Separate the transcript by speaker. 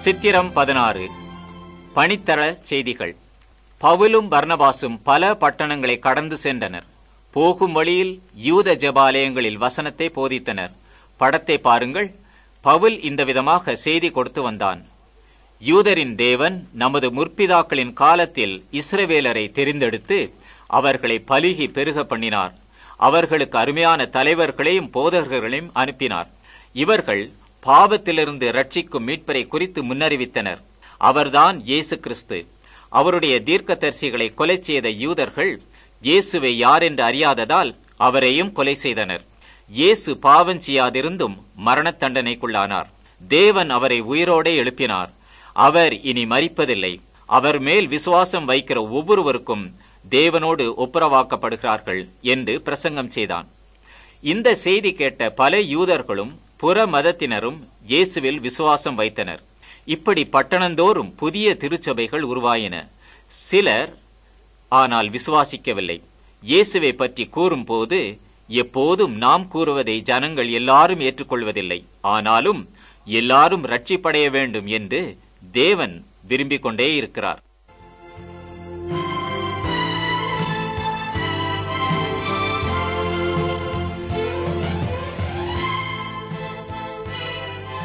Speaker 1: சித்திரம் பதினாறு பணித்தர செய்திகள் பவுலும் பர்னபாசும் பல பட்டணங்களை கடந்து சென்றனர் போகும் வழியில் யூத ஜெபாலயங்களில் வசனத்தை போதித்தனர் படத்தை பாருங்கள் பவுல் இந்த விதமாக செய்தி கொடுத்து வந்தான் யூதரின் தேவன் நமது முற்பிதாக்களின் காலத்தில் இஸ்ரவேலரை தெரிந்தெடுத்து அவர்களை பலுகி பெருக பண்ணினார் அவர்களுக்கு அருமையான தலைவர்களையும் போதகர்களையும் அனுப்பினார் இவர்கள் பாவத்திலிருந்து ரட்சிக்கும் மீட்பரை குறித்து முன்னறிவித்தனர் அவர்தான் இயேசு கிறிஸ்து அவருடைய தீர்க்கதரிசிகளை கொலை செய்த யூதர்கள் இயேசுவை யார் என்று அறியாததால் அவரையும் கொலை செய்தனர் இயேசு பாவம் செய்யாதிருந்தும் மரண தண்டனைக்குள்ளானார் தேவன் அவரை உயிரோடே எழுப்பினார் அவர் இனி மறிப்பதில்லை அவர் மேல் விசுவாசம் வைக்கிற ஒவ்வொருவருக்கும் தேவனோடு ஒப்புரவாக்கப்படுகிறார்கள் என்று பிரசங்கம் செய்தான் இந்த செய்தி கேட்ட பல யூதர்களும் புற மதத்தினரும் இயேசுவில் விசுவாசம் வைத்தனர் இப்படி பட்டணந்தோறும் புதிய திருச்சபைகள் உருவாயின சிலர் ஆனால் விசுவாசிக்கவில்லை இயேசுவை பற்றி கூறும்போது எப்போதும் நாம் கூறுவதை ஜனங்கள் எல்லாரும் ஏற்றுக்கொள்வதில்லை ஆனாலும் எல்லாரும் ரட்சிப்படைய வேண்டும் என்று தேவன் விரும்பிக் கொண்டே இருக்கிறார்